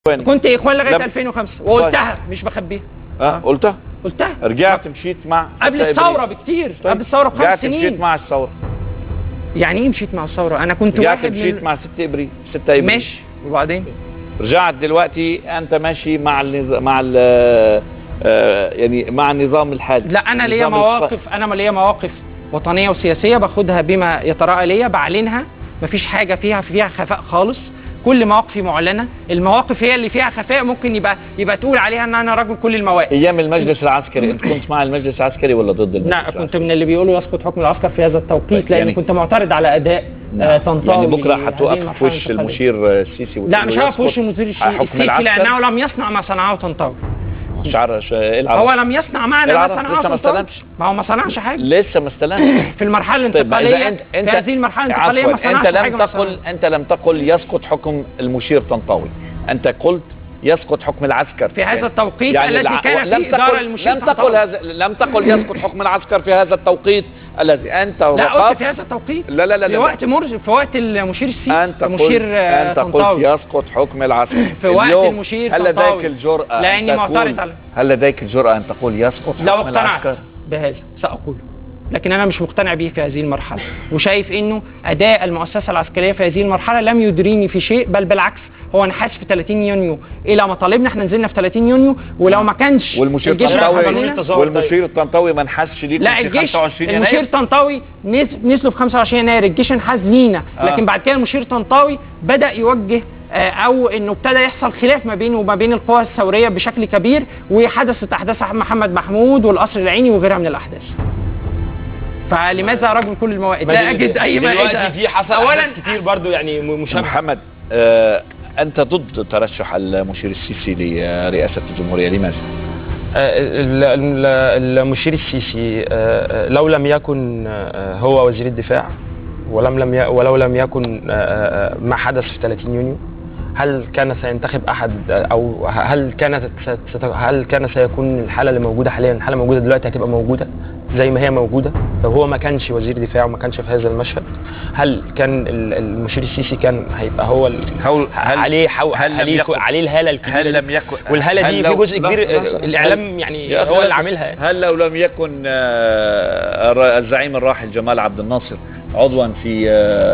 وين؟ كنت اخوان لغايه لم- 2005 وقلتها مش بخبيها اه قلتها قلتها رجعت مشيت مع قبل 6 الثوره إبريل. بكتير طيب. قبل الثوره بخمس رجعت مشيت سنين مع الثوره يعني ايه مشيت مع الثوره انا كنت رجعت واحد مشيت من مع 6 ابريل 6 ابريل ماشي وبعدين رجعت دلوقتي انت ماشي مع النظام مع ال آه، يعني مع النظام الحالي لا انا ليا النظام الخ- مواقف انا ليا مواقف وطنيه وسياسيه باخدها بما يتراءى ليا بعلنها مفيش حاجه فيها فيها خفاء خالص كل مواقفي معلنه المواقف هي اللي فيها خفاء ممكن يبقى يبقى تقول عليها ان انا رجل كل المواقف ايام المجلس العسكري انت كنت مع المجلس العسكري ولا ضد المجلس لا كنت العسكري؟ من اللي بيقولوا يسقط حكم العسكر في هذا التوقيت لان يعني- كنت معترض على اداء آه، طنطاوي يعني بكره هذه هتوقف في المرحلة وش الانتقالية. المشير آه، السيسي لا مش هقف في وش ويسقط المدير الشي- حكم السيسي العسكر؟ لانه لم يصنع ما صنعه طنطاوي شعر ش- ايه العرب؟ هو لم يصنع معنا ما العرب صنعه لسه ما طنطاوي استلمش. ما هو ما صنعش حاجه لسه ما استلمش في المرحله طيب ما الانتقاليه اذا انت انت في هذه المرحله الانتقاليه ما عفواً، صنعش انت حاجه لم ما تقل صنعش. انت لم تقل يسقط حكم المشير طنطاوي انت قلت يسقط حكم العسكر في هذا التوقيت الذي الع- كان لم فيه اداره تقل المشير لم تقل طنطاوي. هذا لم تقل يسقط حكم العسكر في هذا التوقيت الذي انت لا قلت في وقفت هذا التوقيت لا لا لا في لا. وقت مرج في وقت المشير السيسي انت قلت المشير آه، انت قلت طنطاوي يسقط حكم العسكر في وقت اليوم المشير هل طنطاوي. لديك الجرأة أن لأني تقول- معترض على- هل لديك الجرأة أن تقول يسقط لو حكم اقتنعت العسكر؟ بهذا سأقوله لكن أنا مش مقتنع به في هذه المرحلة وشايف إنه أداء المؤسسة العسكرية في هذه المرحلة لم يدريني في شيء بل بالعكس هو انحاز في 30 يونيو إلى مطالبنا احنا نزلنا في 30 يونيو ولو ما كانش والمشير الجيش الطنطاوي عمل لنا- والمشير الطنطاوي ما انحازش ليكم لا في الجيش 25 المشير يناير طنطاوي نز- نزلوا في 25 يناير الجيش انحاز لينا آه. لكن بعد كده المشير طنطاوي بدا يوجه آه، او انه ابتدى يحصل خلاف ما بينه وما بين القوى الثوريه بشكل كبير وحدثت احداث محمد محمود والقصر العيني وغيرها من الاحداث فلماذا رجل كل الموائد لا اجد اي دلوقتي مائده في حصل اولا اولا كتير برضو يعني م- مشابهه محمد آه أنت ضد ترشح المشير السيسي لرئاسة الجمهورية لماذا؟ آه، ال- ال- المشير السيسي آه، آه، لو لم يكن آه، هو وزير الدفاع ولم لم ي- ولو لم يكن آه، آه، ما حدث في 30 يونيو هل كان سينتخب احد آه، او هل كانت ست- ست- هل كان سيكون الحاله اللي موجوده حاليا الحاله موجوده دلوقتي هتبقى موجوده زي ما هي موجوده لو هو ما كانش وزير دفاع وما كانش في هذا المشهد هل كان ال- المشير السيسي كان هيبقى هو ال- هل- هل- عليه حو هل لم عليه يكن- عليه الهاله الكبيره هل دي؟ لم يكن والهاله هل دي لو- في جزء كبير لحظة، لحظة. الاعلام هل- يعني يا أخي هو لا- اللي عاملها يعني. هل لو لم يكن آه، الر- الزعيم الراحل جمال عبد الناصر عضوا في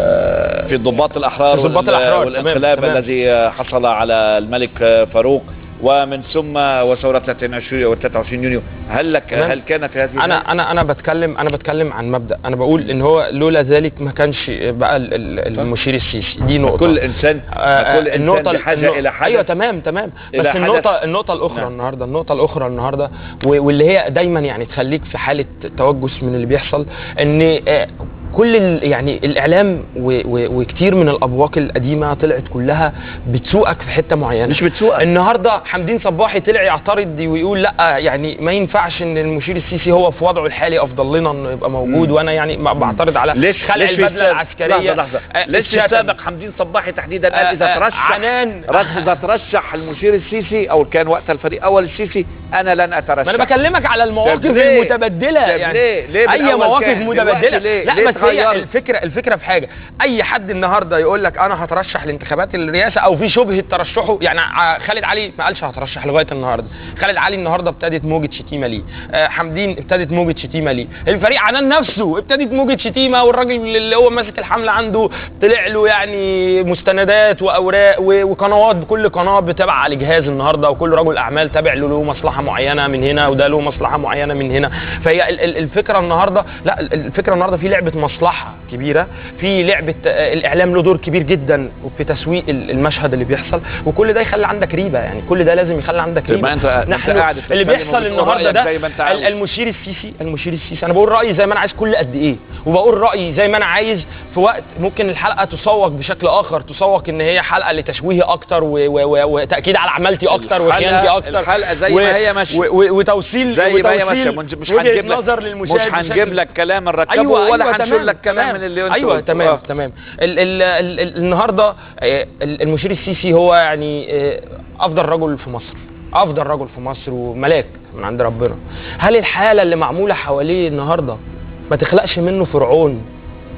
آه، في ضباط الأحرار في ضباط وال- الأحرار، والانقلاب تمام، تمام. الذي آه، حصل على الملك آه، فاروق ومن ثم وثورة 23 و 23 يونيو هل لك تمام. هل كان في هذه انا انا انا بتكلم انا بتكلم عن مبدا انا بقول ان هو لولا ذلك ما كانش بقى ال- ال- المشير السيسي دي نقطه كل انسان آه، كل النقطة انسان بحاجه النقطة الى حدث ايوه تمام تمام إلى بس حدث. النقطة النقطة الأخرى نعم. النهاردة النقطة الأخرى النهاردة و- واللي هي دايما يعني تخليك في حالة توجس من اللي بيحصل إن آه، كل ال- يعني الإعلام و- و- وكتير من الأبواق القديمة طلعت كلها بتسوقك في حتة معينة مش بتسوقك. النهارده حمدين صباحي طلع يعترض ويقول لا يعني ما ينفعش ان المشير السيسي هو في وضعه الحالي افضل لنا انه يبقى موجود مم. وانا يعني ما بعترض على ليش خلع ليش في البدله السابق- العسكريه لحظه لحظه آه، ليش في الشتم. السابق حمدين صباحي تحديدا قال آه، اذا آه، ترشح عنان. رد اذا ترشح المشير السيسي او كان وقتها الفريق اول السيسي انا لن اترشح ما انا بكلمك على المواقف طب ليه؟ المتبدله طب يعني ليه؟ ليه اي بالأول مواقف كان؟ متبدله دلوقتي ليه؟ لا ليه بس هي اتغيرت؟ الفكره الفكره في حاجه اي حد النهارده يقول لك انا هترشح لانتخابات الرئاسه او في شبهه ترشحه يعني ع- خالد علي ما قالش هترشح لغايه النهارده خالد علي النهارده ابتدت موجه شتيمه ليه آه، حمدين ابتدت موجه شتيمه ليه الفريق عنان نفسه ابتدت موجه شتيمه والراجل اللي هو ماسك الحمله عنده طلع له يعني مستندات واوراق و- وقنوات بكل قناه بتابعه على جهاز النهارده وكل رجل اعمال تابع له له مصلحه معينه من هنا وده له مصلحه معينه من هنا فهي ال- ال- الفكره النهارده لا ال- الفكره النهارده في لعبه مصلحه كبيره في لعبه آه، الاعلام له دور كبير جدا في تسويق ال- المشهد اللي بيحصل وكل ده يخلي عندك ريبه يعني كل ده لازم يخلي عندك طيب ريبه ما أنت- أنت نحن قاعد اللي تتكلم بيحصل وبتقول النهارده رأيك ده زي ما أنت عاوز. ال- المشير السيسي المشير السيسي انا بقول رايي زي ما انا عايز كل قد ايه وبقول رايي زي ما انا عايز في وقت ممكن الحلقه تسوق بشكل اخر تسوق ان هي حلقه لتشويهي اكتر و- و- و- وتاكيد على عمالتي اكتر الحلقة- وخيانتي اكتر الحلقة زي و- ما هي ماشية. و- و- وتوصيل زي ما هي ماشيه وتوصيل مش مش وجهة هنجيب لك نظر مش للمشاهد هنجيب بشكل- لك كلام نركبه أيوة ولا أيوة هنشيل تمام، لك كلام تمام. من اللي انت ايوه قلته. تمام آه. تمام ال ال ال ال النهارده آه، ال- المشير السيسي هو يعني آه، افضل رجل في مصر افضل رجل في مصر وملاك من عند ربنا هل الحاله اللي معموله حواليه النهارده ما تخلقش منه فرعون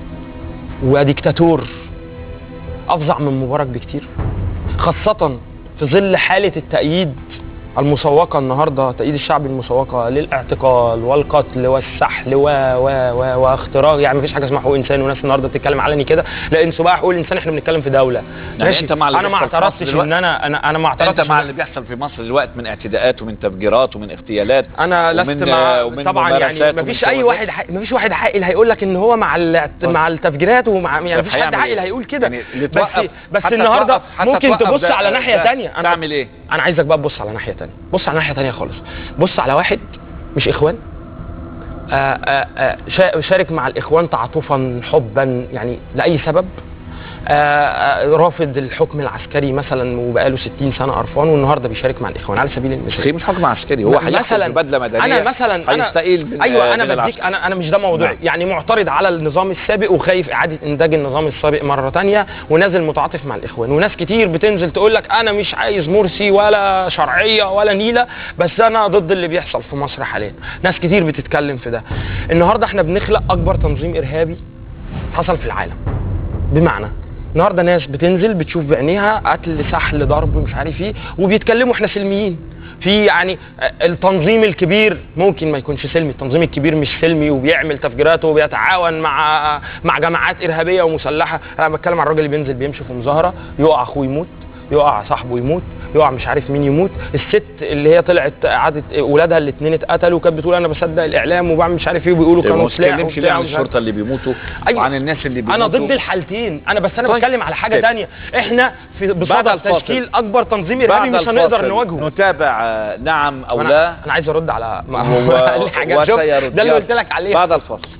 وديكتاتور افظع من مبارك بكتير خاصه في ظل حاله التأييد المسوقة النهارده تأييد الشعب المسوقة للاعتقال والقتل والسحل و و و واختراق يعني مفيش حاجة اسمها حقوق إنسان وناس النهارده بتتكلم علني كده لا انسوا بقى حقوق الإنسان احنا بنتكلم في دولة يعني أنت مع اللي أنا ما بيحصل في مصر اعترضتش دلوقتي؟ إن أنا أنا أنا ما انت اعترضتش مع إن- اللي بيحصل في مصر دلوقتي من اعتداءات ومن تفجيرات ومن اغتيالات انا لست ومن- مع ومن طبعا يعني ممارسات مفيش ومن اي شغلات. واحد حق... مفيش واحد عاقل هيقول لك ان هو مع ال... مع التفجيرات ومع يعني طب مفيش حد هيعمل عاقل إيه؟ هيقول كده يعني اللي بس توقف- بس حتى النهارده توقف- حتى ممكن توقف تبص ده- على ناحيه ده تانية انا تعمل ايه؟ انا عايزك بقى تبص على ناحيه تانية بص على ناحيه تانية خالص بص على واحد مش اخوان آآ آآ شا- شارك مع الاخوان تعاطفا حبا يعني لاي سبب آآ رافض الحكم العسكري مثلا وبقاله 60 سنه قرفان والنهارده بيشارك مع الاخوان على سبيل المثال اخي مش حكم عسكري هو هيحكم في بدله مدنيه انا مثلا انا هيستقيل بال- ايوه انا من بديك العسكر. انا انا مش ده موضوعي نعم. يعني معترض على النظام السابق وخايف اعاده انتاج النظام السابق مره تانية ونازل متعاطف مع الاخوان وناس كتير بتنزل تقول لك انا مش عايز مرسي ولا شرعيه ولا نيله بس انا ضد اللي بيحصل في مصر حاليا ناس كتير بتتكلم في ده النهارده احنا بنخلق اكبر تنظيم ارهابي حصل في العالم بمعنى النهارده ناس بتنزل بتشوف بعينيها قتل سحل ضرب مش عارف ايه وبيتكلموا احنا سلميين في يعني التنظيم الكبير ممكن ما يكونش سلمي التنظيم الكبير مش سلمي وبيعمل تفجيرات وبيتعاون مع مع جماعات ارهابيه ومسلحه انا بتكلم عن الراجل اللي بينزل بيمشي في مظاهره يقع اخوه يموت يقع صاحبه يموت يقع مش عارف مين يموت الست اللي هي طلعت قعدت ولادها الاثنين اتقتلوا وكانت بتقول انا بصدق الاعلام وبعمل مش عارف ايه وبيقولوا طيب ما كانوا سلاح تتكلمش ليه وبتاع عن ومش عارف الشرطه اللي بيموتوا أيوة. وعن الناس اللي بيموتوا انا ضد الحالتين انا بس انا طيب. بتكلم على حاجه طيب. تانية احنا في بعد بصدد الفاصل. تشكيل اكبر تنظيم بعد ارهابي مش هنقدر الفاصل نواجهه نتابع آه، نعم او أنا- لا انا عايز ارد على و- الحاجات شوف وسيرد ده اللي يلا. قلت لك عليه بعد الفاصل